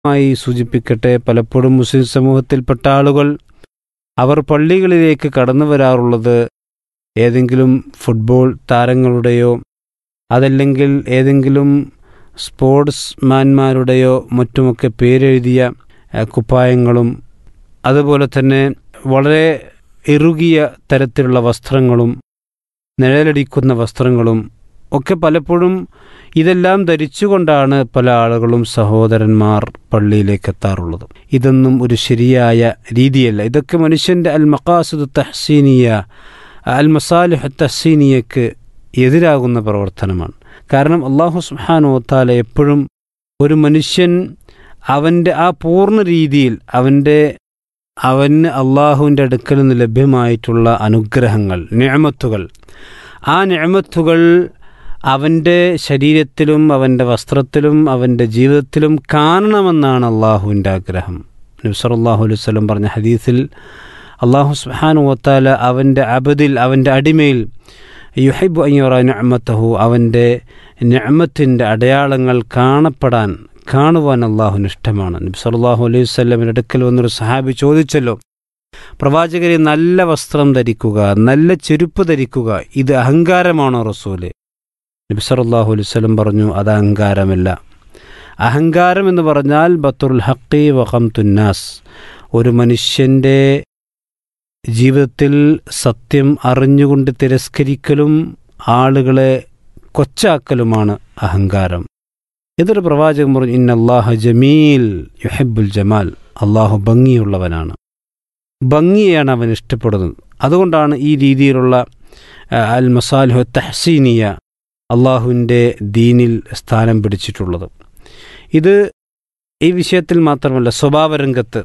മായി സൂചിപ്പിക്കട്ടെ പലപ്പോഴും മുസ്ലിം സമൂഹത്തിൽപ്പെട്ട ആളുകൾ അവർ പള്ളികളിലേക്ക് കടന്നു വരാറുള്ളത് ഏതെങ്കിലും ഫുട്ബോൾ താരങ്ങളുടെയോ അതല്ലെങ്കിൽ ഏതെങ്കിലും സ്പോർട്സ് മാൻമാരുടെയോ മറ്റുമൊക്കെ പേരെഴുതിയ ഏഹ്, കുപ്പായങ്ങളും അതുപോലെ തന്നെ വളരെ ഇറുകിയ തരത്തിലുള്ള വസ്ത്രങ്ങളും നിഴലടിക്കുന്ന വസ്ത്രങ്ങളും ഒക്കെ പലപ്പോഴും ഇതെല്ലാം ധരിച്ചുകൊണ്ടാണ് പല ആളുകളും സഹോദരന്മാർ പള്ളിയിലേക്ക് എത്താറുള്ളത് ഇതൊന്നും ഒരു ശരിയായ രീതിയല്ല ഇതൊക്കെ മനുഷ്യൻ്റെ അൽ മക്കാസുദ് തഹ്സീനിയ അൽ മസാലിഹ് തഹ്സീനിയക്ക് എതിരാകുന്ന പ്രവർത്തനമാണ് കാരണം അള്ളാഹു സുബ്ഹാനഹു വതാല എപ്പോഴും ഒരു മനുഷ്യൻ അവൻ്റെ ആ പൂർണ്ണ രീതിയിൽ അവൻ്റെ അവന് അള്ളാഹുവിൻ്റെ അടുക്കൽ നിന്ന് ലഭ്യമായിട്ടുള്ള അനുഗ്രഹങ്ങൾ നിയമത്തുകൾ ആ നിയമത്തുകൾ അവൻ്റെ ശരീരത്തിലും അവൻ്റെ വസ്ത്രത്തിലും അവൻ്റെ ജീവിതത്തിലും കാണണമെന്നാണ് അള്ളാഹുവിൻ്റെ ആഗ്രഹം നബ്സറല്ലാഹു അലൈഹി വസല്ലം പറഞ്ഞ ഹദീസിൽ അള്ളാഹു സുബ്ഹാനഹു വതാല അവൻ്റെ അബദിൽ അവൻ്റെ അടിമയിൽ യുഹൈബു അയ്യുറ നിഅമത്തഹു അവൻ്റെ നിഅമത്തിൻ്റെ അടയാളങ്ങൾ കാണപ്പെടാൻ കാണുവാൻ അള്ളാഹുവിന് ഇഷ്ടമാണ് നബി സല്ലല്ലാഹു അലൈഹി വസല്ലമിൻ്റെ അടുക്കൽ വന്നൊരു സഹാബി ചോദിച്ചല്ലോ പ്രവാചകരെ നല്ല വസ്ത്രം ധരിക്കുക നല്ല ചെരുപ്പ് ധരിക്കുക ഇത് അഹങ്കാരമാണോ റസൂല് നബി സല്ലല്ലാഹു അലൈഹി വസല്ലം പറഞ്ഞു അത് അഹങ്കാരമല്ല അഹങ്കാരം എന്ന് പറഞ്ഞാൽ ബത്തുൽ ഹക്കി വഹം തുന്നാസ് ഒരു മനുഷ്യൻ്റെ ജീവിതത്തിൽ സത്യം അറിഞ്ഞുകൊണ്ട് തിരസ്കരിക്കലും ആളുകളെ കൊച്ചാക്കലുമാണ് അഹങ്കാരം ഇതൊരു പ്രവാചകൻ പറഞ്ഞു ഇന്നല്ലാഹ ജമീൽ യുഹബ്ബുൽ ജമാൽ അള്ളാഹു ഭംഗിയുള്ളവനാണ് ഭംഗിയെയാണ് അവൻ ഇഷ്ടപ്പെടുന്നത് അതുകൊണ്ടാണ് ഈ രീതിയിലുള്ള ആ, അൽ മസാലിഹു തഹസീനിയ അള്ളാഹുവിൻ്റെ ദീനിൽ സ്ഥാനം പിടിച്ചിട്ടുള്ളത് ഇത് ഈ വിഷയത്തിൽ മാത്രമല്ല സ്വഭാവരംഗത്ത്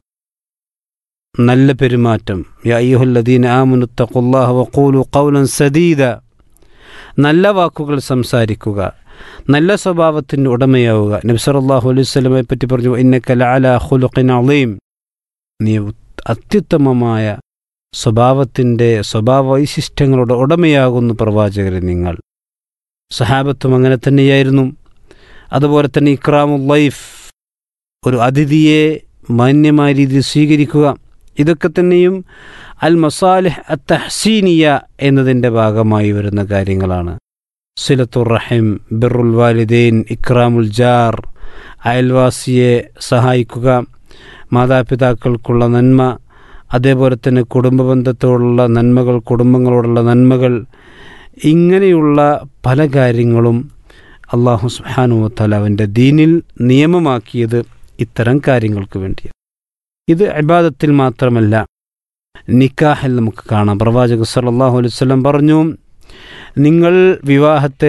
നല്ല പെരുമാറ്റം യാ അയ്യുഹല്ലദീന ആമുനുത്തഖുല്ലാഹ വഖൂലു ഖൗലൻ സദീദ നല്ല വാക്കുകൾ സംസാരിക്കുക നല്ല സ്വഭാവത്തിൻ്റെ ഉടമയാവുക നബി സല്ലല്ലാഹു അലൈഹി വസല്ലമയെ പറ്റി പറഞ്ഞു ഇന്നക ലഅല ഖുലുഖിൻ അളീം നീ അത്യുത്തമമായ സ്വഭാവത്തിൻ്റെ സ്വഭാവ വൈശിഷ്ട്യങ്ങളുടെ ഉടമയാകുന്നു പ്രവാചകരെ നിങ്ങൾ സഹാബത്തും അങ്ങനെ തന്നെയായിരുന്നു അതുപോലെ തന്നെ ഇക്രാമുൽ ലൈഫ് ഒരു അതിഥിയെ മാന്യമായ രീതിയിൽ സ്വീകരിക്കുക ഇതൊക്കെ തന്നെയും അൽ മസാലിഹ് അത്തഹസീനിയ എന്നതിൻ്റെ ഭാഗമായി വരുന്ന കാര്യങ്ങളാണ് സിലത്തുർ റഹിം ബിറുൽ വാലിദൈൻ ഇക്രാമുൽ ജാർ അയൽവാസിയെ സഹായിക്കുക മാതാപിതാക്കൾക്കുള്ള നന്മ അതേപോലെ തന്നെ കുടുംബ ബന്ധത്തോടുള്ള നന്മകൾ കുടുംബങ്ങളോടുള്ള നന്മകൾ ഇങ്ങനെയുള്ള പല കാര്യങ്ങളും അള്ളാഹു സുഹാനുവത്തല അവൻ്റെ ദീനിൽ നിയമമാക്കിയത് ഇത്തരം കാര്യങ്ങൾക്ക് വേണ്ടിയാണ് ഇത് ഇബാദത്തിൽ മാത്രമല്ല നിക്കാഹിൽ നമുക്ക് കാണാം പ്രവാചക സല്ലല്ലാഹു അലൈഹി വസല്ലം പറഞ്ഞു നിങ്ങൾ വിവാഹത്തെ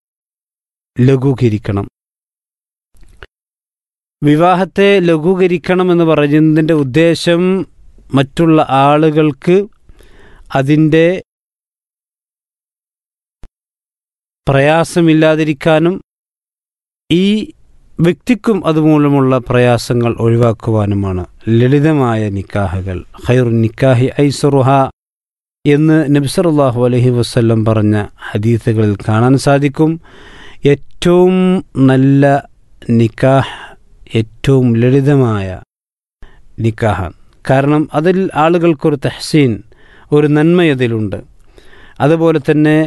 ലഘൂകരിക്കണം വിവാഹത്തെ ലഘൂകരിക്കണം എന്ന് പറയുന്നതിൻ്റെ ഉദ്ദേശം മറ്റുള്ള ആളുകൾക്ക് അതിൻ്റെ പ്രയാസമില്ലാതിരിക്കാനും ഈ വ്യക്തിക്കും അതുമൂലമുള്ള പ്രയാസങ്ങൾ ഒഴിവാക്കുവാനുമാണ് ലളിതമായ നിക്കാഹുകൾ ഖൈറു നിക്കാഹി ഐസറുഹ എന്ന് നബ്സറുല്ലാഹു അലഹി വസ്ല്ലം പറഞ്ഞ ഹദീസുകളിൽ കാണാൻ സാധിക്കും ഏറ്റവും നല്ല നിക്കാഹ് ഏറ്റവും ലളിതമായ നിക്കാഹാണ് കാരണം അതിൽ ആളുകൾക്കൊരു തെഹ്സീൻ ഒരു നന്മ അതിലുണ്ട് അതുപോലെ തന്നെ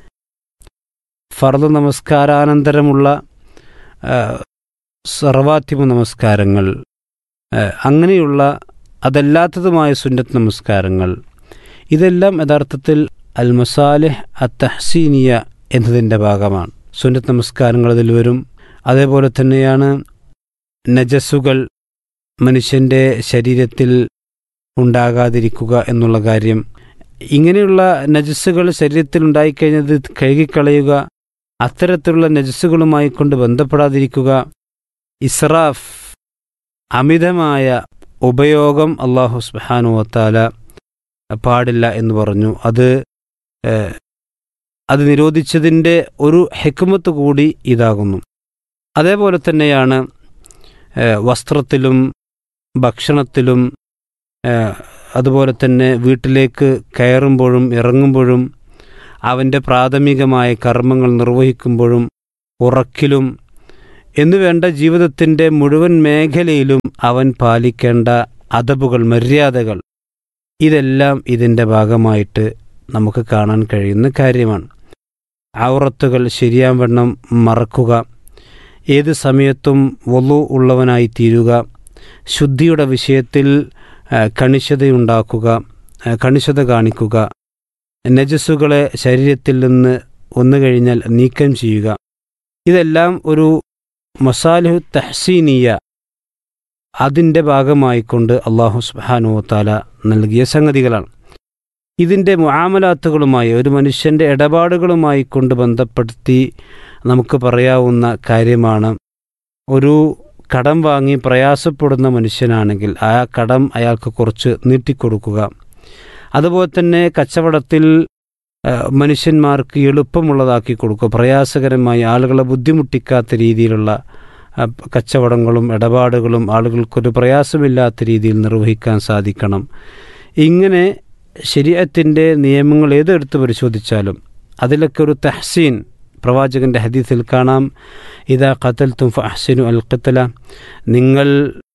ഫർദ് നമസ്കാരാനന്തരമുള്ള ആ, സർവാത്തിമ നമസ്കാരങ്ങൾ ആ, അങ്ങനെയുള്ള അതല്ലാത്തതുമായ സുന്നത്ത് നമസ്കാരങ്ങൾ ഇതെല്ലാം യഥാർത്ഥത്തിൽ അൽ മസാലിഹ് അത്തഹസീനിയ എന്നതിൻ്റെ ഭാഗമാണ് സുന്നത്ത് നമസ്കാരങ്ങൾ അതിൽ വരും അതേപോലെ തന്നെയാണ് നജസ്സുകൾ മനുഷ്യൻ്റെ ശരീരത്തിൽ ഉണ്ടാകാതിരിക്കുക എന്നുള്ള കാര്യം ഇങ്ങനെയുള്ള നജസ്സുകൾ ശരീരത്തിൽ ഉണ്ടായിക്കഴിഞ്ഞത് കഴുകിക്കളയുക അത്തരത്തിലുള്ള നജസ്സുകളുമായി കൊണ്ട് ബന്ധപ്പെടാതിരിക്കുക ഇസ്രാഫ് അമിതമായ ഉപയോഗം അള്ളാഹു സുബ്ഹാനു വത്താല പാടില്ല എന്ന് പറഞ്ഞു അത് ഏഹ്, അത് നിരോധിച്ചതിൻ്റെ ഒരു ഹെക്കുമത്ത് കൂടി ഇതാകുന്നു അതേപോലെ തന്നെയാണ് ഏഹ്, വസ്ത്രത്തിലും ഭക്ഷണത്തിലും ഏഹ്, അതുപോലെ തന്നെ വീട്ടിലേക്ക് കയറുമ്പോഴും ഇറങ്ങുമ്പോഴും അവൻ്റെ പ്രാഥമികമായ കർമ്മങ്ങൾ നിർവഹിക്കുമ്പോഴും ഉറക്കിലും എന്നുവേണ്ട ജീവിതത്തിൻ്റെ മുഴുവൻ മേഖലയിലും അവൻ പാലിക്കേണ്ട അതബുകൾ മര്യാദകൾ ഇതെല്ലാം ഇതിൻ്റെ ഭാഗമായിട്ട് നമുക്ക് കാണാൻ കഴിയുന്ന കാര്യമാണ് ഔറത്തുകൾ ശരിയാവണ്ണം മറക്കുക ഏത് സമയത്തും വൊലു ഉള്ളവനായി തീരുക ശുദ്ധിയുടെ വിഷയത്തിൽ ആ, കണിശതയുണ്ടാക്കുക ആ, കണിശത കാണിക്കുക നജസ്സുകളെ ശരീരത്തിൽ നിന്ന് വന്നു കഴിഞ്ഞാൽ നീക്കം ചെയ്യുക ഇതെല്ലാം ഒരു മസാലിഹു തഹ്സീനിയ അതിൻ്റെ ഭാഗമായിക്കൊണ്ട് അള്ളാഹു സുബ്ഹാനഹു വതാല നൽകിയ സംഗതികളാണ് ഇതിൻ്റെ മുആമലാത്തുകളുമായി ഒരു മനുഷ്യൻ്റെ ഇടപാടുകളുമായി കൊണ്ട് ബന്ധപ്പെടുത്തി നമുക്ക് പറയാവുന്ന കാര്യമാണ് ഒരു കടം വാങ്ങി പ്രയാസപ്പെടുന്ന മനുഷ്യനാണെങ്കിൽ ആ കടം അയാൾക്ക് കുറച്ച് നീട്ടിക്കൊടുക്കുക അതുപോലെ തന്നെ കച്ചവടത്തിൽ ആ, മനുഷ്യന്മാർക്ക് എളുപ്പമുള്ളതാക്കി കൊടുക്കുക പ്രയാസകരമായി ആളുകളെ ബുദ്ധിമുട്ടിക്കാത്ത രീതിയിലുള്ള ആ, കച്ചവടങ്ങളും ഇടപാടുകളും ആളുകൾക്കൊരു പ്രയാസമില്ലാത്ത രീതിയിൽ നിർവഹിക്കാൻ സാധിക്കണം ഇങ്ങനെ ശരീരത്തിൻ്റെ നിയമങ്ങൾ ഏതെടുത്ത് പരിശോധിച്ചാലും അതിലൊക്കെ ഒരു തഹ്സീൻ പ്രവാചകന്റെ ഹദീസിൽ കാണാം ഇതാ ഖത്തൽ തും ഫഹ്സിനു അൽ ഖത്തല നിങ്ങൾ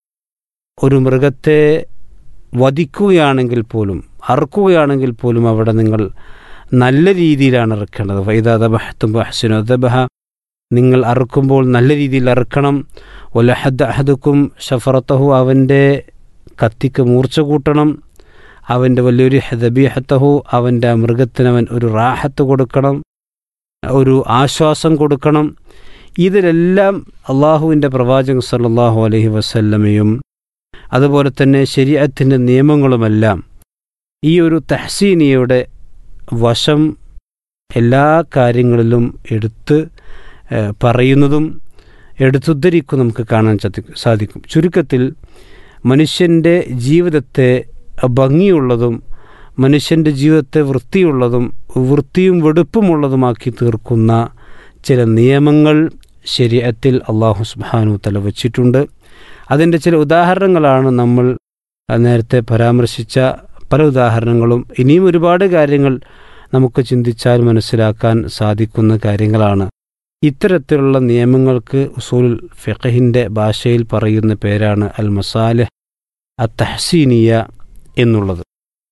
ഒരു മൃഗത്തെ വധിക്കുകയാണെങ്കിൽ പോലും അറുക്കുകയാണെങ്കിൽ പോലും അവിടെ നിങ്ങൾ നല്ല രീതിയിലാണ് ഇറക്കേണ്ടത് ഫൈദ ദബഹത്തും ഫഹ്സിനു ദബഹ നിങ്ങൾ അറുക്കുമ്പോൾ നല്ല രീതിയിൽ അറുക്കണം ഒലഹദ് അഹദുക്കും ഷഫറത്തഹു അവൻ്റെ കത്തിക്ക് മൂർച്ച കൂട്ടണം അവൻ്റെ വലിയൊരു ഹദബിഹത്തഹു അവൻ്റെ ആ മൃഗത്തിനവൻ ഒരു റാഹത്ത് കൊടുക്കണം ഒരു ആശ്വാസം കൊടുക്കണം ഇതിലെല്ലാം അള്ളാഹുവിൻ്റെ പ്രവാചകൻ സല്ലല്ലാഹു അലൈഹി വസല്ലമയും അതുപോലെ തന്നെ ശരീഅത്തിൻ്റെ നിയമങ്ങളുമെല്ലാം ഈ ഒരു തഹസീനിയുടെ വശം എല്ലാ കാര്യങ്ങളിലും എടുത്ത് ഏഹ്, പറയുന്നതും എടുത്തുദ്ധരിക്കും നമുക്ക് കാണാൻ സാധിക്കും സാധിക്കും ചുരുക്കത്തിൽ മനുഷ്യൻ്റെ ജീവിതത്തെ ഭംഗിയുള്ളതും മനുഷ്യൻ്റെ ജീവിതത്തെ വൃത്തിയുള്ളതും വൃത്തിയും വെടുപ്പുമുള്ളതുമാക്കി തീർക്കുന്ന ചില നിയമങ്ങൾ ശരീരത്തിൽ അള്ളാഹു സുബാനു തല വച്ചിട്ടുണ്ട് അതിൻ്റെ ചില ഉദാഹരണങ്ങളാണ് നമ്മൾ നേരത്തെ പരാമർശിച്ച പല ഉദാഹരണങ്ങളും ഇനിയും ഒരുപാട് കാര്യങ്ങൾ നമുക്ക് ചിന്തിച്ചാൽ മനസ്സിലാക്കാൻ സാധിക്കുന്ന കാര്യങ്ങളാണ് ഇത്തരത്തിലുള്ള നിയമങ്ങൾക്ക് ഉസൂൽ ഫിഖഹിൻ്റെ ഭാഷയിൽ പറയുന്ന പേരാണ് അൽ മസാലിഹ് അ തഹസീനിയ എന്നുള്ളത്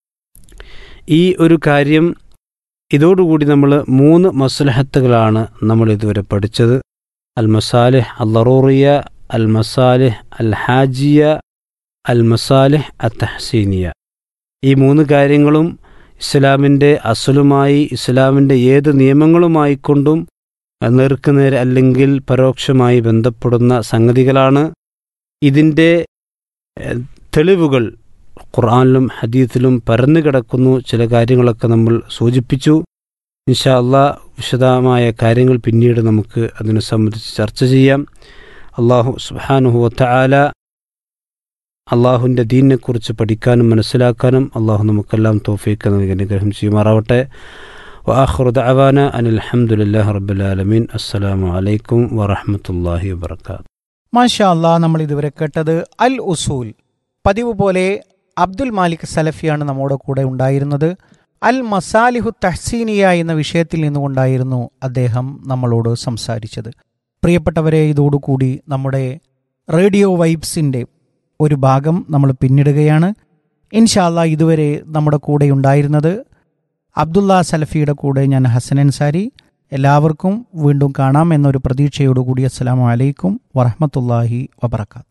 ഈ ഒരു കാര്യം ഇതോടുകൂടി നമ്മൾ മൂന്ന് മസ്ലഹത്തുകളാണ് നമ്മൾ ഇതുവരെ പഠിച്ചത് അൽ മസാലിഹ് അൽ ലറൂറിയ അൽ മസാലിഹ് അൽ ഹാജിയ അൽ മസാലിഹ് അ തഹസീനിയ ഈ മൂന്ന് കാര്യങ്ങളും ഇസ്ലാമിൻ്റെ അസലുമായി ഇസ്ലാമിൻ്റെ ഏത് നിയമങ്ങളുമായി കൊണ്ടും നേർക്കുനേരെ അല്ലെങ്കിൽ പരോക്ഷമായി ബന്ധപ്പെടുന്ന സംഗതികളാണ് ഇതിൻ്റെ എഹ്, തെളിവുകൾ ഖുർആനിലും ഹദീസിലും പരന്നു കിടക്കുന്നു ചില കാര്യങ്ങളൊക്കെ നമ്മൾ സൂചിപ്പിച്ചു ഇൻഷാ അള്ളാ വിശദമായ കാര്യങ്ങൾ പിന്നീട് നമുക്ക് അതിനെ സംബന്ധിച്ച് ചർച്ച ചെയ്യാം അള്ളാഹു സുബാനുഹുവത്ത ആല അള്ളാഹുവിൻ്റെ ദീനിനെക്കുറിച്ച് പഠിക്കാനും മനസ്സിലാക്കാനും അള്ളാഹു നമുക്കെല്ലാം തോഫീക്ക് നൽകി അനുഗ്രഹം ചെയ്യുമാറാവട്ടെ وآخر دعوانا أن الحمد لله رب العالمين السلام عليكم ورحمة الله وبركاته മാഷാ അല്ലാ നമ്മൾ ഇതുവരെ കേട്ടത് അൽ ഉസൂൽ പതിവ് പോലെ അബ്ദുൽ മാലിക് സലഫിയാണ് നമ്മുടെ കൂടെ ഉണ്ടായിരുന്നത് അൽ മസാലിഹു തഹ്സീനിയ എന്ന വിഷയത്തിൽ നിന്നുകൊണ്ടായിരുന്നു അദ്ദേഹം നമ്മളോട് സംസാരിച്ചത് പ്രിയപ്പെട്ടവരെ ഇതോടുകൂടി നമ്മുടെ റേഡിയോ വൈബ്സിൻ്റെ ഒരു ഭാഗം നമ്മൾ പിന്നിടുകയാണ് ഇൻഷാല്ല ഇതുവരെ നമ്മുടെ കൂടെ ഉണ്ടായിരുന്നത് അബ്ദുള്ള സലഫിയുടെ കൂടെ ഞാൻ ഹസൻ അൻസാരി എല്ലാവർക്കും വീണ്ടും കാണാം എന്നൊരു പ്രതീക്ഷയോടുകൂടി അസ്സലാമു അലൈക്കും വറഹമത്തല്ലാഹി വബർക്കാത്തു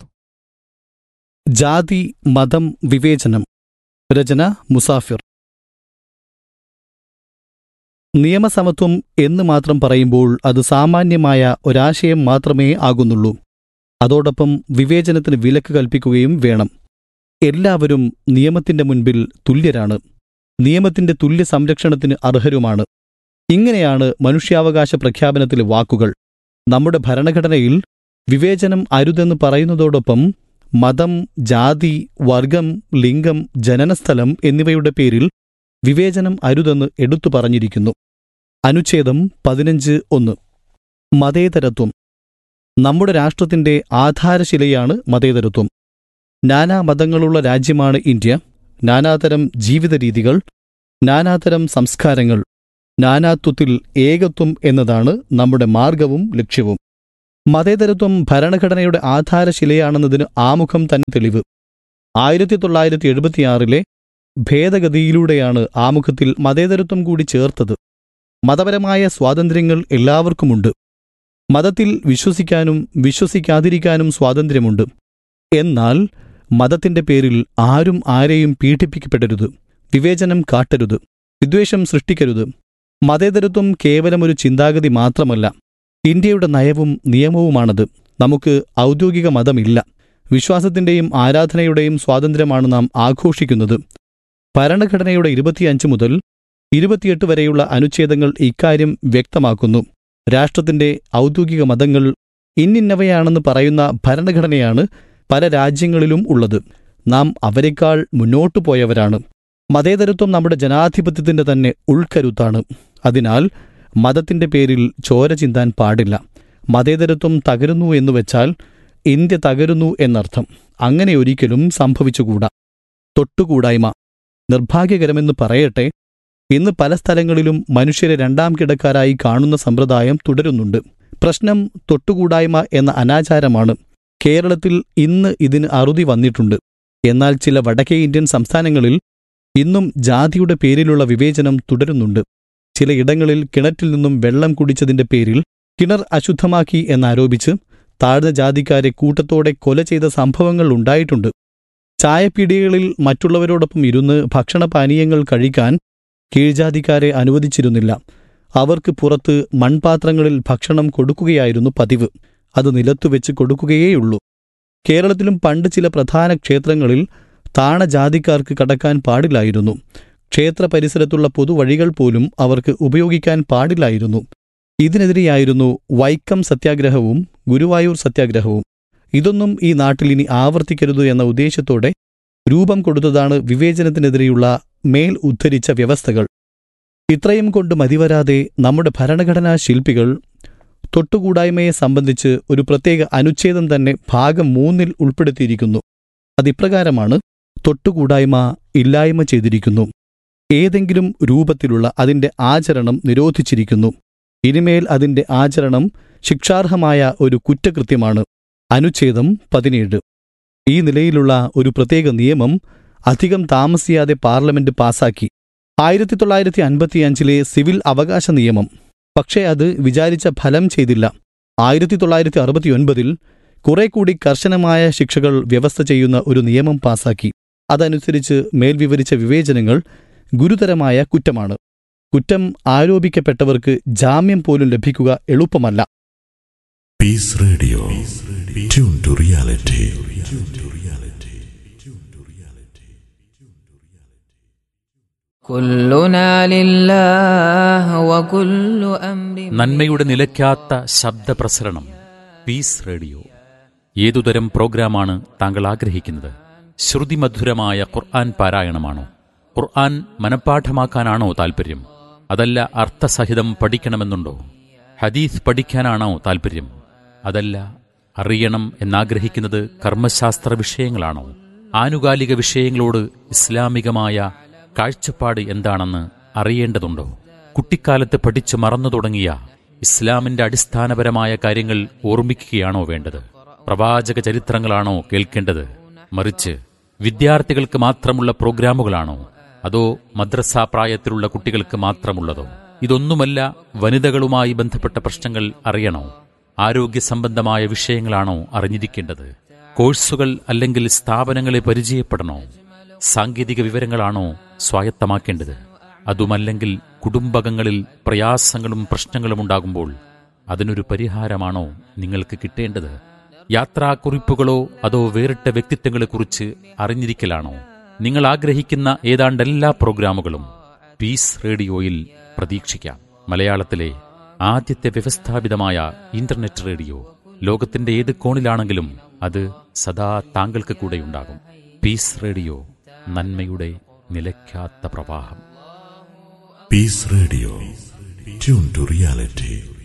ജാതി മതം വിവേചനം രചന മുസാഫിർ നിയമസമത്വം എന്ന് മാത്രം പറയുമ്പോൾ അത് സാമാന്യമായ ഒരാശയം മാത്രമേ ആകുന്നുള്ളൂ അതോടൊപ്പം വിവേചനത്തിന് വിലക്ക് കൽപ്പിക്കുകയും വേണം എല്ലാവരും നിയമത്തിന്റെ മുൻപിൽ തുല്യരാണ് നിയമത്തിന്റെ തുല്യ സംരക്ഷണത്തിന് അർഹരുമാണ് ഇങ്ങനെയാണ് മനുഷ്യാവകാശ പ്രഖ്യാപനത്തിലെ വാക്കുകൾ നമ്മുടെ ഭരണഘടനയിൽ വിവേചനം അരുതെന്ന് പറയുന്നതോടൊപ്പം മതം ജാതി വർഗം ലിംഗം ജനനസ്ഥലം എന്നിവയുടെ പേരിൽ വിവേചനം അരുതെന്ന് എടുത്തു പറഞ്ഞിരിക്കുന്നു അനുച്ഛേദം പതിനഞ്ച് ഒന്ന് മതേതരത്വം നമ്മുടെ രാഷ്ട്രത്തിന്റെ ആധാരശിലയാണ് മതേതരത്വം നാനാ മതങ്ങളുള്ള രാജ്യമാണ് ഇന്ത്യ നാനാതരം ജീവിത രീതികൾ നാനാതരം സംസ്കാരങ്ങൾ നാനാത്വത്തിൽ ഏകത്വം എന്നതാണ് നമ്മുടെ മാർഗവും ലക്ഷ്യവും മതേതരത്വം ഭരണഘടനയുടെ ആധാരശിലയാണെന്നതിന് ആമുഖം തന്നെ തെളിവ് ആയിരത്തി തൊള്ളായിരത്തി എഴുപത്തിയാറിലെ ഭേദഗതിയിലൂടെയാണ് ആമുഖത്തിൽ മതേതരത്വം കൂടി ചേർത്തത് മതപരമായ സ്വാതന്ത്ര്യങ്ങൾ എല്ലാവർക്കുമുണ്ട് മതത്തിൽ വിശ്വസിക്കാനും വിശ്വസിക്കാതിരിക്കാനും സ്വാതന്ത്ര്യമുണ്ട് എന്നാൽ മതത്തിന്റെ പേരിൽ ആരും ആരെയും പീഡിപ്പിക്കപ്പെടരുത് വിവേചനം കാട്ടരുത് വിദ്വേഷം സൃഷ്ടിക്കരുത് മതേതരത്വം കേവലം ഒരു ചിന്താഗതി മാത്രമല്ല ഇന്ത്യയുടെ നയവും നിയമവുമാണത് നമുക്ക് ഔദ്യോഗിക മതമില്ല വിശ്വാസത്തിന്റെയും ആരാധനയുടെയും സ്വാതന്ത്ര്യമാണ് നാം ആഘോഷിക്കുന്നത് ഭരണഘടനയുടെ ഇരുപത്തിയഞ്ച് മുതൽ ഇരുപത്തിയെട്ട് വരെയുള്ള അനുച്ഛേദങ്ങൾ ഇക്കാര്യം വ്യക്തമാക്കുന്നു രാഷ്ട്രത്തിന്റെ ഔദ്യോഗിക മതങ്ങൾ ഇന്നിന്നവയാണെന്ന് പറയുന്ന ഭരണഘടനയാണ് പല രാജ്യങ്ങളിലും ഉള്ളത് നാം അവരെക്കാൾ മുന്നോട്ടു പോയവരാണ് മതേതരത്വം നമ്മുടെ ജനാധിപത്യത്തിന്റെ തന്നെ ഉൾക്കരുത്താണ് അതിനാൽ മതത്തിന്റെ പേരിൽ ചോര ചിന്താൻ പാടില്ല മതേതരത്വം തകരുന്നു എന്ന് വെച്ചാൽ ഇന്ത്യ തകരുന്നു എന്നർത്ഥം അങ്ങനെ ഒരിക്കലും സംഭവിച്ചുകൂടാ തൊട്ടുകൂടായ്മ നിർഭാഗ്യകരമെന്ന് പറയട്ടെ ഇന്ന് പല സ്ഥലങ്ങളിലും മനുഷ്യരെ രണ്ടാം കിടക്കാരായി കാണുന്ന സമ്പ്രദായം തുടരുന്നുണ്ട് പ്രശ്നം തൊട്ടുകൂടായ്മ എന്ന അനാചാരമാണ് കേരളത്തിൽ ഇന്ന് ഇതിന് അറുതി വന്നിട്ടുണ്ട് എന്നാൽ ചില വടക്കേ ഇന്ത്യൻ സംസ്ഥാനങ്ങളിൽ ഇന്നും ജാതിയുടെ പേരിലുള്ള വിവേചനം തുടരുന്നുണ്ട് ചിലയിടങ്ങളിൽ കിണറ്റിൽ നിന്നും വെള്ളം കുടിച്ചതിന്റെ പേരിൽ കിണർ അശുദ്ധമാക്കി എന്നാരോപിച്ച് താഴ്ന്ന ജാതിക്കാരെ കൂട്ടത്തോടെ കൊല ചെയ്ത സംഭവങ്ങൾ ഉണ്ടായിട്ടുണ്ട് ചായപ്പീടികകളിൽ മറ്റുള്ളവരോടൊപ്പം ഇരുന്ന് ഭക്ഷണപാനീയങ്ങൾ കഴിക്കാൻ കീഴ്ജാതിക്കാരെ അനുവദിച്ചിരുന്നില്ല അവർക്ക് പുറത്ത് മൺപാത്രങ്ങളിൽ ഭക്ഷണം കൊടുക്കുകയായിരുന്നു പതിവ് അത് നിലത്തുവെച്ച് കൊടുക്കുകയേയുള്ളൂ കേരളത്തിലും പണ്ട് ചില പ്രധാന ക്ഷേത്രങ്ങളിൽ താണജാതിക്കാർക്ക് കടക്കാൻ പാടില്ലായിരുന്നു ക്ഷേത്ര പരിസരത്തുള്ള പൊതുവഴികൾ പോലും അവർക്ക് ഉപയോഗിക്കാൻ പാടില്ലായിരുന്നു ഇതിനെതിരെയായിരുന്നു വൈക്കം സത്യാഗ്രഹവും ഗുരുവായൂർ സത്യാഗ്രഹവും ഇതൊന്നും ഈ നാട്ടിൽ ഇനി ആവർത്തിക്കരുത് എന്ന ഉദ്ദേശത്തോടെ രൂപം കൊടുത്തതാണ് വിവേചനത്തിനെതിരെയുള്ള മേൽ ഉദ്ധരിച്ച വ്യവസ്ഥകൾ ഇത്രയും കൊണ്ട് മതിവരാതെ നമ്മുടെ ഭരണഘടനാ ശില്പികൾ തൊട്ടുകൂടായ്മയെ സംബന്ധിച്ച് ഒരു പ്രത്യേക അനുച്ഛേദം തന്നെ ഭാഗം മൂന്നിൽ ഉൾപ്പെടുത്തിയിരിക്കുന്നു അതിപ്രകാരമാണ് തൊട്ടുകൂടായ്മ ഇല്ലായ്മ ചെയ്തിരിക്കുന്നു ഏതെങ്കിലും രൂപത്തിലുള്ള അതിന്റെ ആചരണം നിരോധിച്ചിരിക്കുന്നു ഇനിമേൽ അതിന്റെ ആചരണം ശിക്ഷാർഹമായ ഒരു കുറ്റകൃത്യമാണ് അനുച്ഛേദം പതിനേഴ് ഈ നിലയിലുള്ള ഒരു പ്രത്യേക നിയമം അധികം താമസിയാതെ പാർലമെന്റ് പാസാക്കി ആയിരത്തി തൊള്ളായിരത്തി അൻപത്തിയഞ്ചിലെ സിവിൽ അവകാശ നിയമം പക്ഷേ അത് വിചാരിച്ച ഫലം ചെയ്തില്ല ആയിരത്തി തൊള്ളായിരത്തി അറുപത്തിയൊൻപതിൽ കുറെ കൂടി കർശനമായ ശിക്ഷകൾ വ്യവസ്ഥ ചെയ്യുന്ന ഒരു നിയമം പാസാക്കി അതനുസരിച്ച് മേൽവിവരിച്ച വിവേചനങ്ങൾ ഗുരുതരമായ കുറ്റമാണ് കുറ്റം ആരോപിക്കപ്പെട്ടവർക്ക് ജാമ്യം പോലും ലഭിക്കുക എളുപ്പമല്ല Peace Radio. Tune to reality. كلنا لله وكل أمر നന്മയുടെ നിലയ്ക്കാത്ത ശബ്ദപ്രസരണം പീസ് റേഡിയോ ഏതുതരം പ്രോഗ്രാമാണ് താങ്കൾ ആഗ്രഹിക്കുന്നത് ശ്രുതിമധുരമായ ഖുർആൻ പാരായണമാണോ ഖുർആൻ മനഃപ്പാഠമാക്കാനാണോ താൽപ്പര്യം അതല്ല അർത്ഥസഹിതം പഠിക്കണമെന്നുണ്ടോ ഹദീസ് പഠിക്കാനാണോ താൽപ്പര്യം അതല്ല അറിയണം എന്നാഗ്രഹിക്കുന്നത് കർമ്മശാസ്ത്ര വിഷയങ്ങളാണോ ആനുകാലിക വിഷയങ്ങളോട് ഇസ്ലാമികമായ കാഴ്ചപ്പാട് എന്താണെന്ന് അറിയേണ്ടതുണ്ടോ കുട്ടിക്കാലത്ത് പഠിച്ചു മറന്നു തുടങ്ങിയ ഇസ്ലാമിന്റെ അടിസ്ഥാനപരമായ കാര്യങ്ങൾ ഓർമ്മിക്കുകയാണോ വേണ്ടത് പ്രവാചക ചരിത്രങ്ങളാണോ കേൾക്കേണ്ടത് മറിച്ച് വിദ്യാർത്ഥികൾക്ക് മാത്രമുള്ള പ്രോഗ്രാമുകളാണോ അതോ മദ്രസ പ്രായത്തിലുള്ള കുട്ടികൾക്ക് മാത്രമുള്ളതോ ഇതൊന്നുമല്ല വനിതകളുമായി ബന്ധപ്പെട്ട പ്രശ്നങ്ങൾ അറിയണോ ആരോഗ്യ സംബന്ധമായ വിഷയങ്ങളാണോ അറിഞ്ഞിരിക്കേണ്ടത് കോഴ്സുകൾ അല്ലെങ്കിൽ സ്ഥാപനങ്ങളെ പരിചയപ്പെടണോ സാങ്കേതിക വിവരങ്ങളാണോ സ്വായത്തമാക്കേണ്ടത് അതുമല്ലെങ്കിൽ കുടുംബകങ്ങളിൽ പ്രയാസങ്ങളും പ്രശ്നങ്ങളും ഉണ്ടാകുമ്പോൾ അതിനൊരു പരിഹാരമാണോ നിങ്ങൾക്ക് കിട്ടേണ്ടത് യാത്രാക്കുറിപ്പുകളോ അതോ വേറിട്ട വ്യക്തിത്വങ്ങളെക്കുറിച്ച് അറിഞ്ഞിരിക്കലാണോ നിങ്ങൾ ആഗ്രഹിക്കുന്ന ഏതാണ്ട് എല്ലാ പ്രോഗ്രാമുകളും പീസ് റേഡിയോയിൽ പ്രതീക്ഷിക്കാം മലയാളത്തിലെ ആദ്യത്തെ വ്യവസ്ഥാപിതമായ ഇന്റർനെറ്റ് റേഡിയോ ലോകത്തിന്റെ ഏത് കോണിലാണെങ്കിലും അത് സദാ താങ്കൾക്ക് കൂടെയുണ്ടാകും പീസ് റേഡിയോ നന്മയുടെ നിലയ്ക്കാത്ത പ്രവാഹം Peace Radio. Tune to reality.